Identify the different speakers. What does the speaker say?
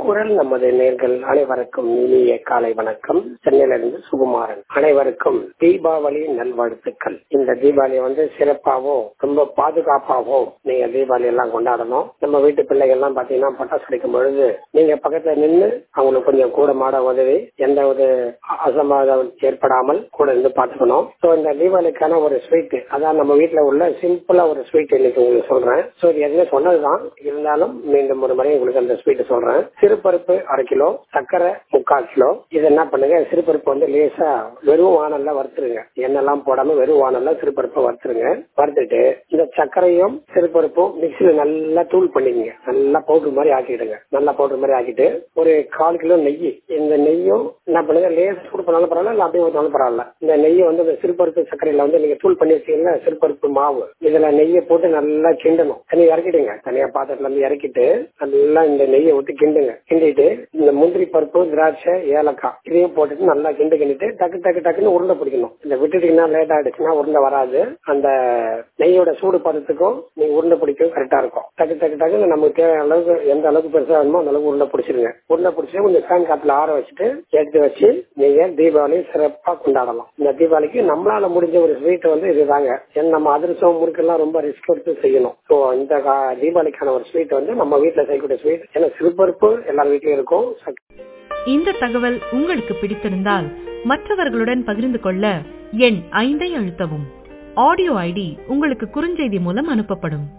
Speaker 1: குரல் நமது நேர்கள் அனைவருக்கும் இனிய காலை வணக்கம் சென்னையிலிருந்து சுகுமாரன் அனைவருக்கும் தீபாவளி நல்வாழ்த்துக்கள் இந்த தீபாவளியை வந்து சிறப்பாகவும் ரொம்ப பாதுகாப்பாகவும் நீங்க தீபாவளி எல்லாம் கொண்டாடணும் நம்ம வீட்டு பிள்ளைகள் எல்லாம் பாத்தீங்கன்னா பட்டாசு அடிக்கும் பொழுது நீங்க பக்கத்துல நின்று அவங்களுக்கு கொஞ்சம் கூட மாட உதவி எந்த ஒரு அசம்பாதம் ஏற்படாமல் கூட இருந்து பாத்துக்கணும் சோ இந்த தீபாவளிக்கான ஒரு ஸ்வீட் அதான் நம்ம வீட்டுல உள்ள சிம்பிளா ஒரு ஸ்வீட் இன்னைக்கு உங்களுக்கு சொல்றேன் சோ இது எதுவுமே சொன்னதுதான் இருந்தாலும் மீண்டும் ஒரு முறை உங்களுக்கு அந்த ஸ்வீட் சொல்றேன் சிறுபருப்பு அரை கிலோ சர்க்கரை முக்கால் கிலோ இது என்ன பண்ணுங்க சிறுபருப்பு வந்து லேசா வெறும் வானல்ல வறுத்துருங்க எண்ணெல்லாம் போடாம வெறும் வானல்ல சிறுபருப்பை வறுத்துருங்க வறுத்துட்டு இந்த சர்க்கரையும் சிறுபருப்பும் மிக்சியில நல்லா தூள் பண்ணிக்கங்க நல்லா பவுடர் மாதிரி ஆக்கிடுங்க நல்லா பவுடர் மாதிரி ஆக்கிட்டு ஒரு கால் கிலோ நெய் இந்த நெய்யும் என்ன பண்ணுங்க லேஸ் சூடு பண்ணாலும் பரவாயில்ல இல்ல அப்படியே ஊற்றினாலும் பரவாயில்ல இந்த நெய்யை வந்து இந்த சிறுபருப்பு சர்க்கரையில வந்து நீங்க தூள் பண்ணி வச்சீங்கன்னா சிறுபருப்பு மாவு இதுல நெய்யை போட்டு நல்லா கிண்டணும் தனியா இறக்கிடுங்க தனியா பாத்திரத்துல இருந்து இறக்கிட்டு நல்லா இந்த நெய்யை விட்டு கிண்டுங்க கிண்டிட்டு இந்த முந்திரி பருப்பு திராட்சை ஏலக்காய் இதையும் போட்டுட்டு நல்லா கிண்டு கிண்டிட்டு டக்கு டக்கு டக்குன்னு உருண்டை பிடிக்கணும் இந்த விட்டுட்டீங்கன்னா லேட் ஆயிடுச்சுன்னா உருண்டை வராது அந்த நெய்யோட சூடு பதத்துக்கும் நீங்க உருண்டை பிடிக்கவும் கரெக்டா இருக்கும் டக்கு டக்கு டக்குன்னு நமக்கு தேவையான அளவுக்கு எந்த அளவுக்கு பெருசா வேணுமோ அந்த அளவுக்கு உருண்டை பிடிச்சிருங்க உருண்டை பிடிச்சி கொஞ்சம் ஃபேன் காத்துல ஆற வச்சுட்டு எடுத்து வச்சு நீங்க தீபாவளி சிறப்பா கொண்டாடலாம் இந்த தீபாவளிக்கு நம்மளால முடிஞ்ச ஒரு ஸ்வீட் வந்து இதுதாங்க ஏன்னா நம்ம அதிரசம் முறுக்கெல்லாம் ரொம்ப ரிஸ்க் எடுத்து செய்யணும் ஸோ இந்த கா- தீபாவளிக்கான ஒரு ஸ்வீட் வந்து நம்ம வீட்டுல செய்யக்கூடிய ஸ்வீட் ஏன்னா சிறுபருப்பு எல்லார் வீட்லயும் இருக்கும் சக்-
Speaker 2: இந்த தகவல் உங்களுக்கு பிடித்திருந்தால் மற்றவர்களுடன் பகிர்ந்து கொள்ள எண் ஐந்தை அழுத்தவும் ஆடியோ ஐடி உங்களுக்கு குறுஞ்செய்தி மூலம் அனுப்பப்படும்